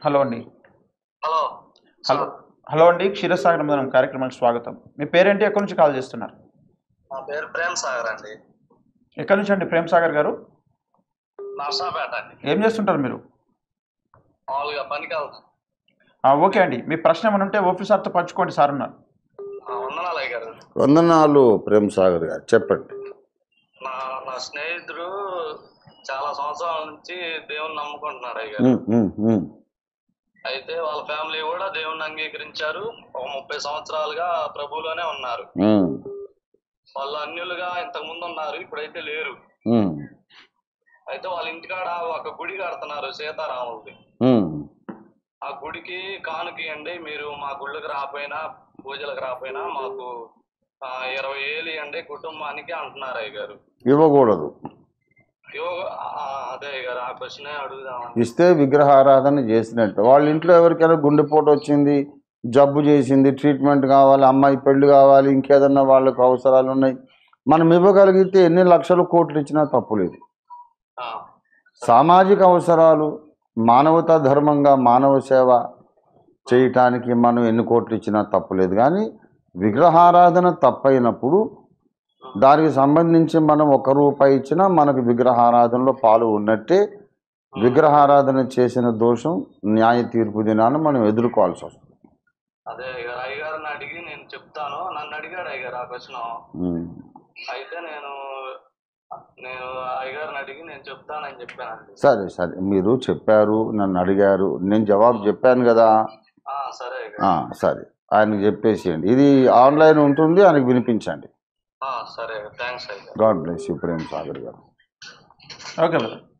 Hello అండి hello hello hello అండి క్షీరసాగర్ మదనం కార్యక్రమానికి స్వాగతం మీ పేరేంటి ఎక్కడి నుంచి కాల్ చేస్తున్నారు నా పేరు ప్రేమ్ సాగర్ అండి ఎక్కడి నుంచి అండి ప్రేమ్ సాగర్ గారు నర్సాపేట అండి ఏం చేస్తుంటారు మీరు మామూలుగా పనికి వెళ్తాను ఆ, ఓకే అండి మీ ప్రశ్న ఏమైనా ఉంటే ఆఫీసర్తో పంచుకోండి సార్ ఉన్నారు వందనాలయ్య గారు వందనాలు ప్రేమ్ సాగర్ గారు చెప్పండి నా నా స్నేహితుడు చాలా సంవత్సరాల నుంచి దేవుని నమ్ముకుంటున్నాడు అయ్య గారు ఉమ్, ఉమ్, ఉమ్. అయితే వాళ్ళ ఫ్యామిలీ కూడా దేవుని అంగీకరించారు ఒక ముప్పై సంవత్సరాలుగా ప్రభువులోనే ఉన్నారు ఉమ్, వాళ్ళు అన్యులుగా ఇంతకు ముందు ఉన్నారు ఇప్పుడైతే లేరు ఉమ్, అయితే వాళ్ళ ఇంటికాడ ఒక గుడి కడుతున్నారు సీతారాములది ఉమ్. ఆ గుడికి కానుకియండి మీరు మా గుళ్ళకి రాపోయినా పూజలకు రాపోయినా మాకు ఆ, ఇరవై ఏళ్ళు ఇవ్వండి కుటుంబానికి అంటున్నారు అయ్య గారు ఇవ్వకూడదు యోగ ఆ, అదే అయ్య గారు ఆ క్వశ్చనే అడుగుదామని ఇస్తే విగ్రహారాధన చేసినట్టు వాళ్ళ ఇంట్లో ఎవరికైనా గుండెపోటు వచ్చింది జబ్బు చేసింది ట్రీట్మెంట్ కావాలి అమ్మాయి పెళ్లి కావాలి ఇంకేదన్నా వాళ్ళకు అవసరాలు ఉన్నాయి మనం ఇవ్వగలిగితే ఎన్ని లక్షల కోట్లు ఇచ్చినా తప్పులేదు ఆ, సామాజిక అవసరాలు మానవతా ధర్మంగా మానవ సేవ చేయటానికి మనం ఎన్ని కోట్లు ఇచ్చినా తప్పులేదు కానీ విగ్రహారాధన తప్పైనప్పుడు దానికి సంబంధించి మనం ఒక రూపాయి ఇచ్చినా మనకు విగ్రహారాధనలో పాలు ఉన్నట్టే విగ్రహారాధన చేసిన దోషం న్యాయ తీర్పు దినాన్ని మనం ఎదుర్కోవాల్సి వస్తుంది అదే అయ్య గారు అయ్యగారిని అడిగి నేను చెప్తాను నన్ను అడిగాడు అయ్య గారు ఆ క్వశ్చన్ ఉమ్. అయితే నేను నేను అయ్యగారిని అడిగి నేను చెప్తానని చెప్పానండి సరే సరే మీరు చెప్పారు నన్ను అడిగారు నేను జవాబు చెప్పాను కదా ఆ, సరే అయ్య ఆ, గారు సరే ఆయనకు చెప్పేసేయండి ఇది ఆన్లైన్ ఉంటుంది ఆయనకు వినిపించండి ఆ, సరే థ్యాంక్స్ అయ్య గారు god bless you Prem Sagar గారు ఓకే బ్రదర్